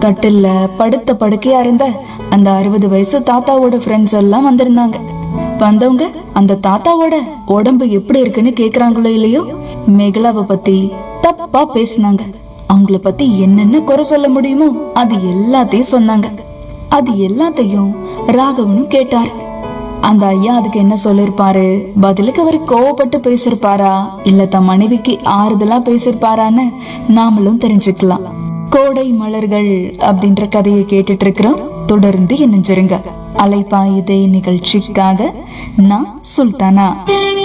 கட்டில்ல படுத்த படுக்கையா இருந்த அந்த அறுபது வயசு தாத்தாவோட ஃப்ரெண்ட்ஸ் எல்லாம் வந்திருந்தாங்க வந்தவங்க அந்த தாத்தாவோட உடம்பு எப்படி இருக்குன்னு கேக்குறாங்களோ இல்லையோ மேகலாவை பத்தி தப்பா பேசினாங்க அவங்கள பத்தி என்னென்ன குறை சொல்ல முடியுமோ அது எல்லாத்தையும் சொன்னாங்க அது எல்லாத்தையும் ராகவனும் கேட்டாரு அந்த ஐயா அதுக்கு என்ன சொல்லிருப்பாரு பதிலுக்கு அவர் கோவப்பட்டு பேசிருப்பாரா இல்ல தன் மனைவிக்கு ஆறுதலா பேசிருப்பாரான்னு நாமளும் தெரிஞ்சுக்கலாம் கோடை மலர்கள் அப்படின்ற கதையை கேட்டுட்டு இருக்கிறோம் தொடர்ந்து இணைஞ்சிருங்க அலைப்பாயுதே நிகழ்ச்சிக்காக நான் சுல்தானா